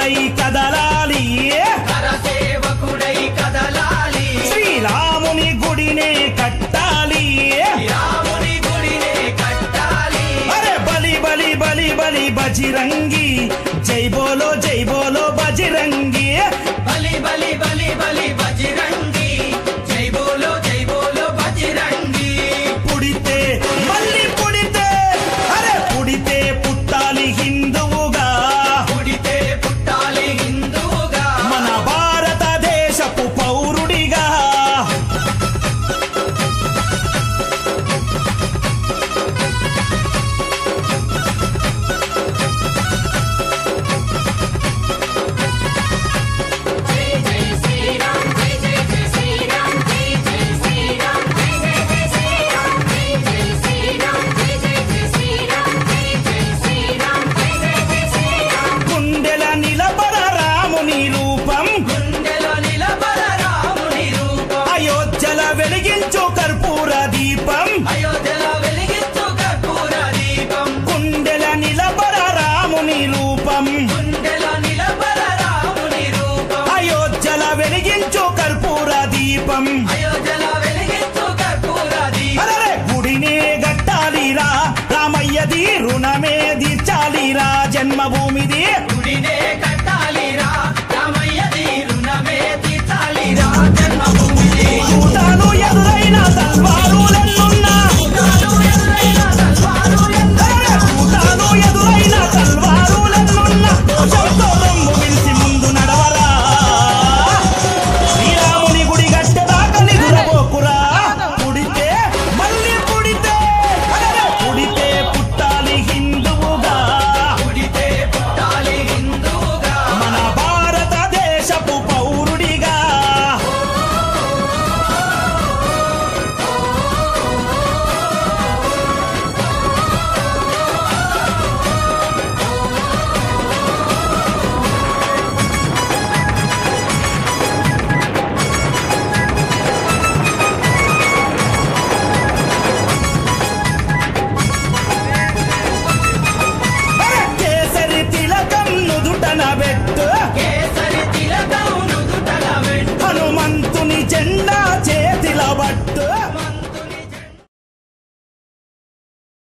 సేవకుడై కదలాలి కరసేవకుడై కదలాలి శ్రీరాముని గుడినే కట్టాలి రాముని గుడినే కట్టాలి అరే బలి బలి బలి బలి బజిరంగి జై బోలో జై బోలో బజిరంగి బలి బలి బలి బలి బజిరంగి జై బోలో జై బోలో బజిరంగి పుడితే మళ్ళీ పుడితే అరే పుడితే పుట్టాలి హిందువుగా పుడితే పుట్టాలి హిందువుగా మన భారతదేశపు పౌరుడిగా జై జై శ్రీరామ్ జై జై జై శ్రీరామ్ జై జై శ్రీరామ్ జై జై జై శ్రీరామ్ జై జై శ్రీరామ్ జై జై జై శ్రీరామ్ జై జై శ్రీరామ్ జై జై జై శ్రీరామ్ గుండెల నిలబడ రాముని రూపం గుండెలో నిలబడ రాముని రూపం అయోధ్యల వెలిగించు కర్పూర దీపం అయోధ్యలో వెలిగించు కర్పూర దీపం గుండెల నిలబడ రాముని రూపం గుండెలో నిలబడ రాముని రూపం అయోధ్యల వెలిగించు కర్పూర దీపం అయోధ్యలో వెలిగించు కర్పూర దీపం అరరే గుడినే గట్టాలిరా రామయ్యది రుణమే తీర్చాలిరా జన్మభూమిది గుడినే